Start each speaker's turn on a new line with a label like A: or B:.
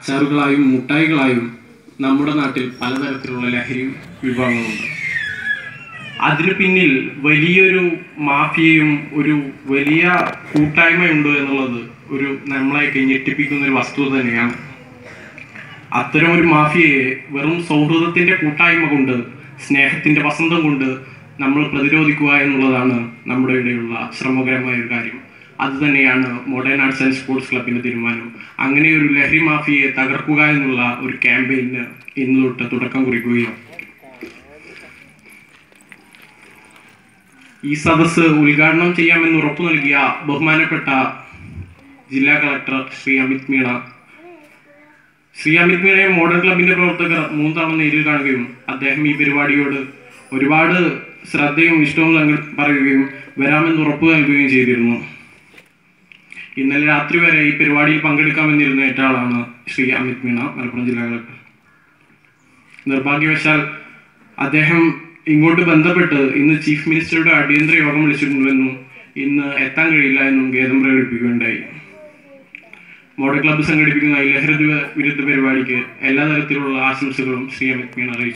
A: അച്ചാറുകളായും മുട്ടായികളായും നമ്മുടെ നാട്ടിൽ പലതരത്തിലുള്ള ലഹരി വിഭവങ്ങളുണ്ട് അതിനു പിന്നിൽ വലിയൊരു മാഫിയയും ഒരു വലിയ കൂട്ടായ്മയുണ്ട് എന്നുള്ളത് ഒരു നമ്മളെയൊക്കെ ഞെട്ടിപ്പിക്കുന്ന ഒരു വസ്തുത തന്നെയാണ് അത്തരം ഒരു മാഫിയയെ വെറും സൗഹൃദത്തിന്റെ കൂട്ടായ്മ കൊണ്ട് സ്നേഹത്തിന്റെ വസന്തം കൊണ്ട് നമ്മൾ പ്രതിരോധിക്കുക എന്നുള്ളതാണ് നമ്മുടെ ഇവിടെയുള്ള ശ്രമകരമായ ഒരു കാര്യം അത് തന്നെയാണ് മോഡേൺ ആർട്സ് ആൻഡ് സ്പോർട്സ് ക്ലബിന്റെ തീരുമാനം അങ്ങനെ ഒരു ലഹരി മാഫിയയെ തകർക്കുക എന്നുള്ള ഒരു ക്യാമ്പയിന് ഇന്ന് തൊട്ട് തുടക്കം കുറിക്കുകയും ഈ സദസ്സ് ഉദ്ഘാടനം ചെയ്യാമെന്ന് ഉറപ്പു നൽകിയ ബഹുമാനപ്പെട്ട ജില്ലാ കളക്ടർ ശ്രീ അമിത് മീണ ശ്രീ അമിത് മീണയെ മോഡൽ ക്ലബിന്റെ പ്രവർത്തകർ മൂന്ന് തവണ നേരിൽ കാണുകയും അദ്ദേഹം ഈ പരിപാടിയോട് ഒരുപാട് ശ്രദ്ധയും ഇഷ്ടവും തങ്ങൾ പറയുകയും വരാമെന്ന് ഉറപ്പ് നൽകുകയും ചെയ്തിരുന്നു ഇന്നലെ രാത്രി വരെ ഈ പരിപാടിയിൽ പങ്കെടുക്കാമെന്നിരുന്ന ഏറ്റ ആളാണ് ശ്രീ അമിത് മീണ മലപ്പുറം ജില്ലാ കളക്ടർ നിർഭാഗ്യവശാൽ അദ്ദേഹം ഇങ്ങോട്ട് ബന്ധപ്പെട്ട് ഇന്ന് ചീഫ് മിനിസ്റ്ററുടെ അടിയന്തര യോഗം വിളിച്ചിട്ടുണ്ടെന്നും ഇന്ന് എത്താൻ കഴിയില്ല എന്നും ഖേദം പ്രകടിപ്പിക്കുകയുണ്ടായി മോഡൽ ക്ലബ്ബ് സംഘടിപ്പിക്കുന്ന ഈ ലഹരി വിരുദ്ധ പരിപാടിക്ക് എല്ലാ തരത്തിലുള്ള ആശംസകളും ശ്രീ അമിത് മീണ അറിയിച്ചു